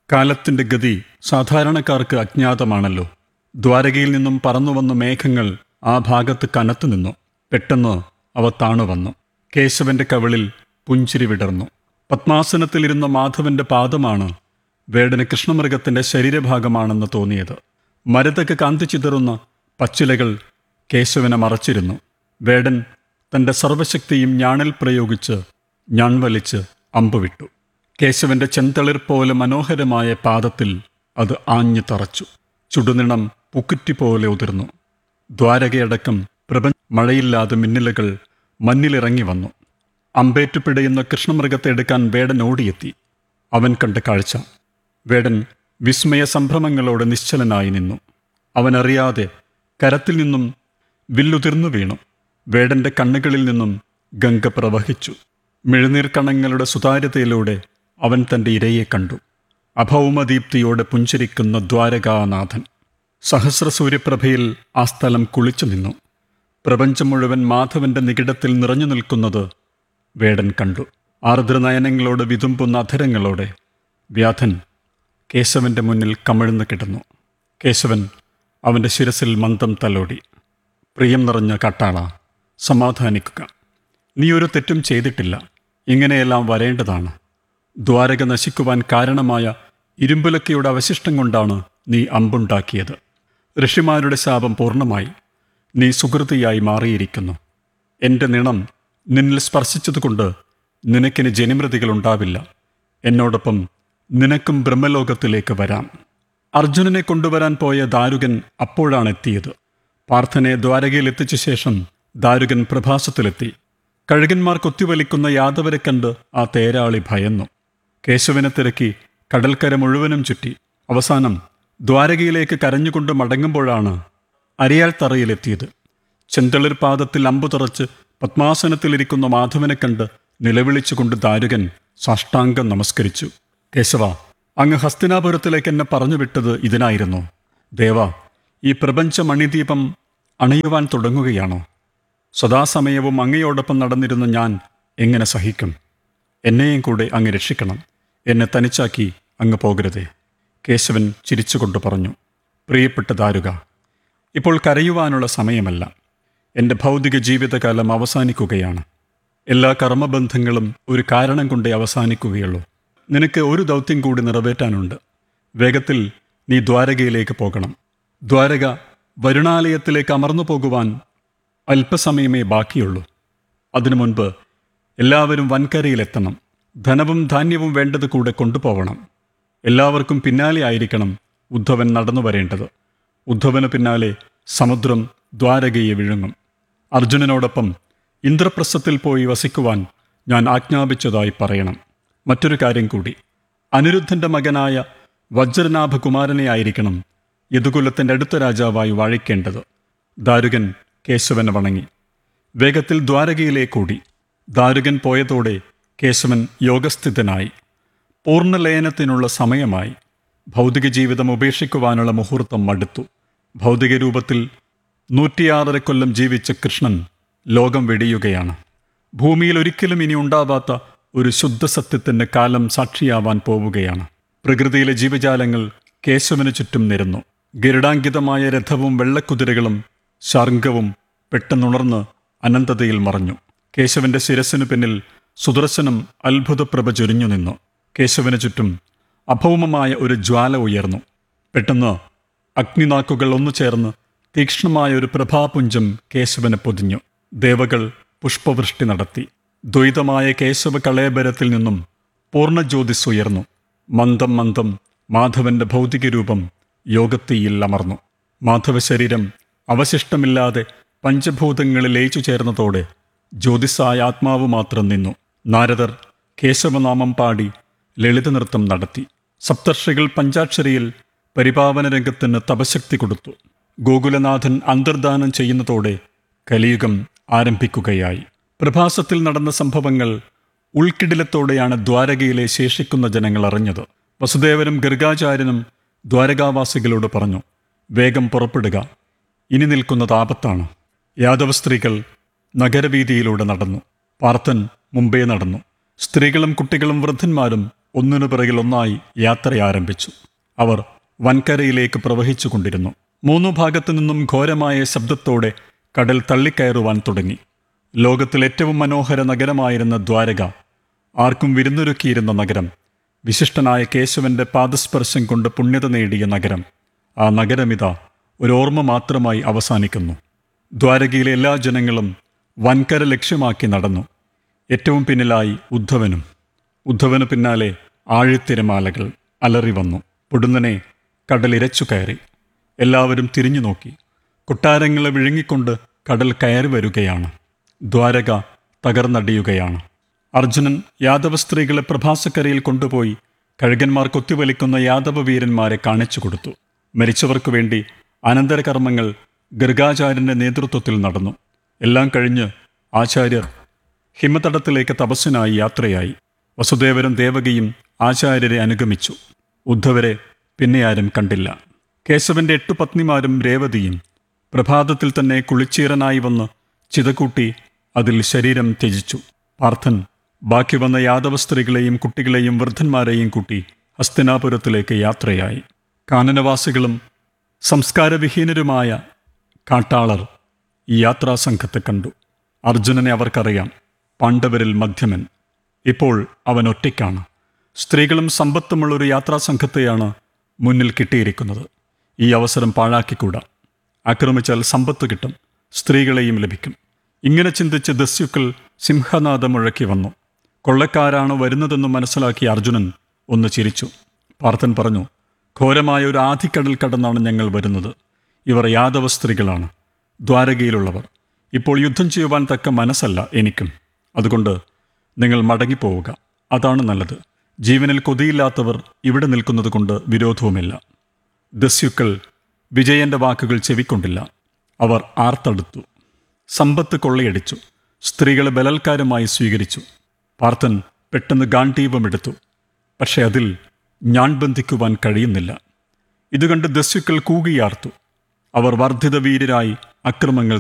കാലത്തിന്റെ ഗതി സാധാരണക്കാർക്ക് അജ്ഞാതമാണല്ലോ ദ്വാരകയിൽ നിന്നും പറന്നുവന്ന മേഘങ്ങൾ ആ ഭാഗത്ത് കനത്തു നിന്നു പെട്ടെന്ന് അവ താണുവന്നു കേശവന്റെ കവിളിൽ പുഞ്ചിരി വിടർന്നു പത്മാസനത്തിലിരുന്ന മാധവന്റെ പാദമാണ് വേടന് കൃഷ്ണമൃഗത്തിന്റെ ശരീരഭാഗമാണെന്ന് തോന്നിയത് മരതക്ക് കാന്തി ചിതറുന്ന പച്ചിലകൾ കേശവനെ മറച്ചിരുന്നു വേടൻ തന്റെ സർവശക്തിയും ഞാണിൽ പ്രയോഗിച്ച് ഞാൺവലിച്ച് അമ്പുവിട്ടു കേശവന്റെ ചെന്തളിർ പോലെ മനോഹരമായ പാദത്തിൽ അത് ആഞ്ഞു തറച്ചു ചുടുനിണം പുക്കുറ്റി പോലെ ഉതിർന്നു ദ്വാരകയടക്കം പ്രപഞ്ച മഴയില്ലാതെ മിന്നലുകൾ മഞ്ഞിലിറങ്ങി വന്നു അമ്പേറ്റു പിടയുന്ന കൃഷ്ണമൃഗത്തെ എടുക്കാൻ വേടൻ ഓടിയെത്തി അവൻ കണ്ട കാഴ്ച വേടൻ വിസ്മയ സംഭ്രമങ്ങളോടെ നിശ്ചലനായി നിന്നു അവനറിയാതെ കരത്തിൽ നിന്നും വില്ലുതിർന്നു വീണു വേടന്റെ കണ്ണുകളിൽ നിന്നും ഗംഗ പ്രവഹിച്ചു മിഴുനീർ കണങ്ങളുടെ സുതാര്യതയിലൂടെ അവൻ തന്റെ ഇരയെ കണ്ടു അഭൗമദീപ്തിയോടെ പുഞ്ചിരിക്കുന്ന ദ്വാരകാനാഥൻ സഹസ്ര സൂര്യപ്രഭയിൽ ആ സ്ഥലം കുളിച്ചു നിന്നു പ്രപഞ്ചം മുഴുവൻ മാധവന്റെ നികിടത്തിൽ നിറഞ്ഞു നിൽക്കുന്നത് വേടൻ കണ്ടു ആർദ്രനയനങ്ങളോട് വിതുമ്പുന്ന അധരങ്ങളോടെ വ്യാധൻ കേശവന്റെ മുന്നിൽ കമിഴ്ന്നു കിടന്നു കേശവൻ അവന്റെ ശിരസിൽ മന്ദം തലോടി പ്രിയം നിറഞ്ഞ കട്ടാള സമാധാനിക്കുക നീ ഒരു തെറ്റും ചെയ്തിട്ടില്ല ഇങ്ങനെയെല്ലാം വരേണ്ടതാണ് ദ്വാരക നശിക്കുവാൻ കാരണമായ ഇരുമ്പുലക്കയുടെ അവശിഷ്ടം കൊണ്ടാണ് നീ അമ്പുണ്ടാക്കിയത് ഋഷിമാരുടെ ശാപം പൂർണ്ണമായി നീ സുഹൃതിയായി മാറിയിരിക്കുന്നു എൻ്റെ നിണം നിന്നിൽ സ്പർശിച്ചതുകൊണ്ട് നിനക്കിന് ജനിമൃതികൾ ഉണ്ടാവില്ല എന്നോടൊപ്പം നിനക്കും ബ്രഹ്മലോകത്തിലേക്ക് വരാം അർജുനനെ കൊണ്ടുവരാൻ പോയ ദാരുകൻ അപ്പോഴാണ് എത്തിയത് പാർത്ഥനെ ദ്വാരകയിൽ എത്തിച്ച ശേഷം ദാരുകൻ പ്രഭാസത്തിലെത്തി കഴുകന്മാർ കൊത്തിവലിക്കുന്ന യാദവരെ കണ്ട് ആ തേരാളി ഭയന്നു കേശവനെ തിരക്കി കടൽക്കര മുഴുവനും ചുറ്റി അവസാനം ദ്വാരകയിലേക്ക് കരഞ്ഞുകൊണ്ട് മടങ്ങുമ്പോഴാണ് അരിയാൽ തറയിലെത്തിയത് ചെന്തളിർ പാദത്തിൽ അമ്പു തുറച്ച് പത്മാസനത്തിലിരിക്കുന്ന മാധവനെ കണ്ട് നിലവിളിച്ചുകൊണ്ട് ദാരുകൻ സാഷ്ടാംഗം നമസ്കരിച്ചു കേശവ അങ്ങ് ഹസ്തിനാപുരത്തിലേക്ക് എന്നെ പറഞ്ഞു വിട്ടത് ഇതിനായിരുന്നു ദേവ ഈ പ്രപഞ്ച മണിദീപം അണയുവാൻ തുടങ്ങുകയാണോ സദാസമയവും അങ്ങയോടൊപ്പം നടന്നിരുന്ന ഞാൻ എങ്ങനെ സഹിക്കും എന്നെയും കൂടെ അങ്ങ് രക്ഷിക്കണം എന്നെ തനിച്ചാക്കി അങ്ങ് പോകരുതേ കേശവൻ ചിരിച്ചുകൊണ്ട് പറഞ്ഞു പ്രിയപ്പെട്ട ദാരുക ഇപ്പോൾ കരയുവാനുള്ള സമയമല്ല എൻ്റെ ഭൗതിക ജീവിതകാലം അവസാനിക്കുകയാണ് എല്ലാ കർമ്മബന്ധങ്ങളും ഒരു കാരണം കൊണ്ടേ അവസാനിക്കുകയുള്ളൂ നിനക്ക് ഒരു ദൗത്യം കൂടി നിറവേറ്റാനുണ്ട് വേഗത്തിൽ നീ ദ്വാരകയിലേക്ക് പോകണം ദ്വാരക വരുണാലയത്തിലേക്ക് അമർന്നു പോകുവാൻ അല്പസമയമേ ബാക്കിയുള്ളൂ അതിനു മുൻപ് എല്ലാവരും വൻകരയിലെത്തണം ധനവും ധാന്യവും വേണ്ടത് കൂടെ കൊണ്ടുപോകണം എല്ലാവർക്കും പിന്നാലെ ആയിരിക്കണം ഉദ്ധവൻ നടന്നു വരേണ്ടത് ഉദ്ധവന് പിന്നാലെ സമുദ്രം ദ്വാരകയെ വിഴുങ്ങും അർജുനനോടൊപ്പം ഇന്ദ്രപ്രസ്ഥത്തിൽ പോയി വസിക്കുവാൻ ഞാൻ ആജ്ഞാപിച്ചതായി പറയണം മറ്റൊരു കാര്യം കൂടി അനിരുദ്ധന്റെ മകനായ വജ്രനാഭകുമാരനെ ആയിരിക്കണം യദുകുലത്തിന്റെ അടുത്ത രാജാവായി വാഴിക്കേണ്ടത് ദാരുകൻ കേശവനെ വണങ്ങി വേഗത്തിൽ ദ്വാരകയിലേക്കൂടി ദാരുകൻ പോയതോടെ കേശവൻ യോഗസ്ഥിതനായി പൂർണ്ണലയനത്തിനുള്ള സമയമായി ഭൗതിക ജീവിതം ഉപേക്ഷിക്കുവാനുള്ള മുഹൂർത്തം അടുത്തു ഭൗതിക രൂപത്തിൽ നൂറ്റിയാറര കൊല്ലം ജീവിച്ച കൃഷ്ണൻ ലോകം വെടിയുകയാണ് ഭൂമിയിൽ ഒരിക്കലും ഇനി ഉണ്ടാവാത്ത ഒരു ശുദ്ധസത്യത്തിന്റെ കാലം സാക്ഷിയാവാൻ പോവുകയാണ് പ്രകൃതിയിലെ ജീവജാലങ്ങൾ കേശവന് ചുറ്റും നിരന്നു ഗരുഡാങ്കിതമായ രഥവും വെള്ളക്കുതിരകളും ശാർങ്കവും പെട്ടെന്നുണർന്ന് അനന്തതയിൽ മറഞ്ഞു കേശവന്റെ ശിരസിനു പിന്നിൽ സുദർശനം അത്ഭുതപ്രഭ ചൊരിഞ്ഞു നിന്നു കേശവന് ചുറ്റും അഭൗമമായ ഒരു ജ്വാല ഉയർന്നു പെട്ടെന്ന് അഗ്നിനാക്കുകൾ ഒന്നു ചേർന്ന് തീക്ഷ്ണമായ ഒരു പ്രഭാപുഞ്ചം കേശവനെ പൊതിഞ്ഞു ദേവകൾ പുഷ്പവൃഷ്ടി നടത്തി ദ്വൈതമായ കേശവ കളയബരത്തിൽ നിന്നും പൂർണ്ണജ്യോതിസ് ഉയർന്നു മന്ദം മന്ദം മാധവന്റെ ഭൗതിക രൂപം യോഗത്തിയിൽ അമർന്നു മാധവ ശരീരം അവശിഷ്ടമില്ലാതെ പഞ്ചഭൂതങ്ങളിൽ ലയിച്ചു ചേർന്നതോടെ ജ്യോതിസായ ആത്മാവ് മാത്രം നിന്നു നാരദർ കേശവനാമം പാടി ലളിത നൃത്തം നടത്തി സപ്തർഷികൾ പഞ്ചാക്ഷരിയിൽ പരിപാവന രംഗത്തിന് തപശക്തി കൊടുത്തു ഗോകുലനാഥൻ അന്തർദാനം ചെയ്യുന്നതോടെ കലിയുഗം ആരംഭിക്കുകയായി പ്രഭാസത്തിൽ നടന്ന സംഭവങ്ങൾ ഉൾക്കിടിലത്തോടെയാണ് ദ്വാരകയിലെ ശേഷിക്കുന്ന ജനങ്ങൾ അറിഞ്ഞത് വസുദേവനും ഗർഗാചാര്യനും ദ്വാരകാവാസികളോട് പറഞ്ഞു വേഗം പുറപ്പെടുക ഇനി നിൽക്കുന്നത് ആപത്താണ് യാദവ സ്ത്രീകൾ നഗരവീതിയിലൂടെ നടന്നു പാർത്ഥൻ മുമ്പേ നടന്നു സ്ത്രീകളും കുട്ടികളും വൃദ്ധന്മാരും ഒന്നിനു പിറകിൽ ഒന്നായി യാത്ര ആരംഭിച്ചു അവർ വൻകരയിലേക്ക് പ്രവഹിച്ചു കൊണ്ടിരുന്നു മൂന്നു ഭാഗത്തു നിന്നും ഘോരമായ ശബ്ദത്തോടെ കടൽ തള്ളിക്കയറുവാൻ തുടങ്ങി ലോകത്തിൽ ഏറ്റവും മനോഹര നഗരമായിരുന്ന ദ്വാരക ആർക്കും വിരുന്നൊരുക്കിയിരുന്ന നഗരം വിശിഷ്ടനായ കേശവന്റെ പാദസ്പർശം കൊണ്ട് പുണ്യത നേടിയ നഗരം ആ നഗരമിത ഒരു ഓർമ്മ മാത്രമായി അവസാനിക്കുന്നു ദ്വാരകയിലെ എല്ലാ ജനങ്ങളും വൻകര ലക്ഷ്യമാക്കി നടന്നു ഏറ്റവും പിന്നിലായി ഉദ്ധവനും ഉദ്ധവന് പിന്നാലെ ആഴിത്തിരമാലകൾ അലറി വന്നു പൊടുന്നനെ കടലിരച്ചു കയറി എല്ലാവരും തിരിഞ്ഞു നോക്കി കൊട്ടാരങ്ങളെ വിഴുങ്ങിക്കൊണ്ട് കടൽ കയറി വരികയാണ് ദ്വാരക തകർന്നടിയുകയാണ് അർജുനൻ യാദവ സ്ത്രീകളെ പ്രഭാസക്കരയിൽ കൊണ്ടുപോയി കഴുകന്മാർ കൊത്തിവലിക്കുന്ന യാദവ വീരന്മാരെ കാണിച്ചു കൊടുത്തു മരിച്ചവർക്കു വേണ്ടി അനന്തരകർമ്മങ്ങൾ ഗർഗാചാര്യന്റെ നേതൃത്വത്തിൽ നടന്നു എല്ലാം കഴിഞ്ഞ് ആചാര്യർ ഹിമതടത്തിലേക്ക് തപസ്സിനായി യാത്രയായി വസുദേവരും ദേവകിയും ആചാര്യരെ അനുഗമിച്ചു ഉദ്ധവരെ പിന്നെ ആരും കണ്ടില്ല കേശവന്റെ എട്ടു പത്നിമാരും രേവതിയും പ്രഭാതത്തിൽ തന്നെ കുളിച്ചീറനായി വന്ന് ചിതകൂട്ടി അതിൽ ശരീരം ത്യജിച്ചു പാർത്ഥൻ ബാക്കി വന്ന യാദവ സ്ത്രീകളെയും കുട്ടികളെയും വൃദ്ധന്മാരെയും കൂട്ടി ഹസ്തിനാപുരത്തിലേക്ക് യാത്രയായി കാനനവാസികളും സംസ്കാരവിഹീനരുമായ കാട്ടാളർ ഈ യാത്രാസംഘത്തെ കണ്ടു അർജുനനെ അവർക്കറിയാം പാണ്ഡവരിൽ മധ്യമൻ ഇപ്പോൾ അവൻ ഒറ്റയ്ക്കാണ് സ്ത്രീകളും സമ്പത്തുമുള്ള ഒരു യാത്രാസംഘത്തെയാണ് മുന്നിൽ കിട്ടിയിരിക്കുന്നത് ഈ അവസരം പാഴാക്കിക്കൂടാ ആക്രമിച്ചാൽ സമ്പത്ത് കിട്ടും സ്ത്രീകളെയും ലഭിക്കും ഇങ്ങനെ ചിന്തിച്ച് ദസ്യുക്കൾ സിംഹനാദം മുഴക്കി വന്നു കൊള്ളക്കാരാണ് വരുന്നതെന്ന് മനസ്സിലാക്കിയ അർജുനൻ ഒന്ന് ചിരിച്ചു പാർത്ഥൻ പറഞ്ഞു ഘോരമായ ഒരു ആധിക്കടൽ കടന്നാണ് ഞങ്ങൾ വരുന്നത് ഇവർ യാദവ സ്ത്രീകളാണ് ദ്വാരകയിലുള്ളവർ ഇപ്പോൾ യുദ്ധം ചെയ്യുവാൻ തക്ക മനസ്സല്ല എനിക്കും അതുകൊണ്ട് നിങ്ങൾ മടങ്ങിപ്പോവുക അതാണ് നല്ലത് ജീവനിൽ കൊതിയില്ലാത്തവർ ഇവിടെ നിൽക്കുന്നത് കൊണ്ട് വിരോധവുമില്ല ദസ്യുക്കൾ വിജയന്റെ വാക്കുകൾ ചെവിക്കൊണ്ടില്ല അവർ ആർത്തടുത്തു സമ്പത്ത് കൊള്ളയടിച്ചു സ്ത്രീകളെ ബലാത്കാരമായി സ്വീകരിച്ചു പാർത്ഥൻ പെട്ടെന്ന് ഗാന്ധീവമെടുത്തു പക്ഷെ അതിൽ ഞാൻ ബന്ധിക്കുവാൻ കഴിയുന്നില്ല ഇതുകണ്ട് ദസ്യുക്കൾ കൂകിയാർത്തു അവർ വർദ്ധിത വീരരായി അക്രമങ്ങൾ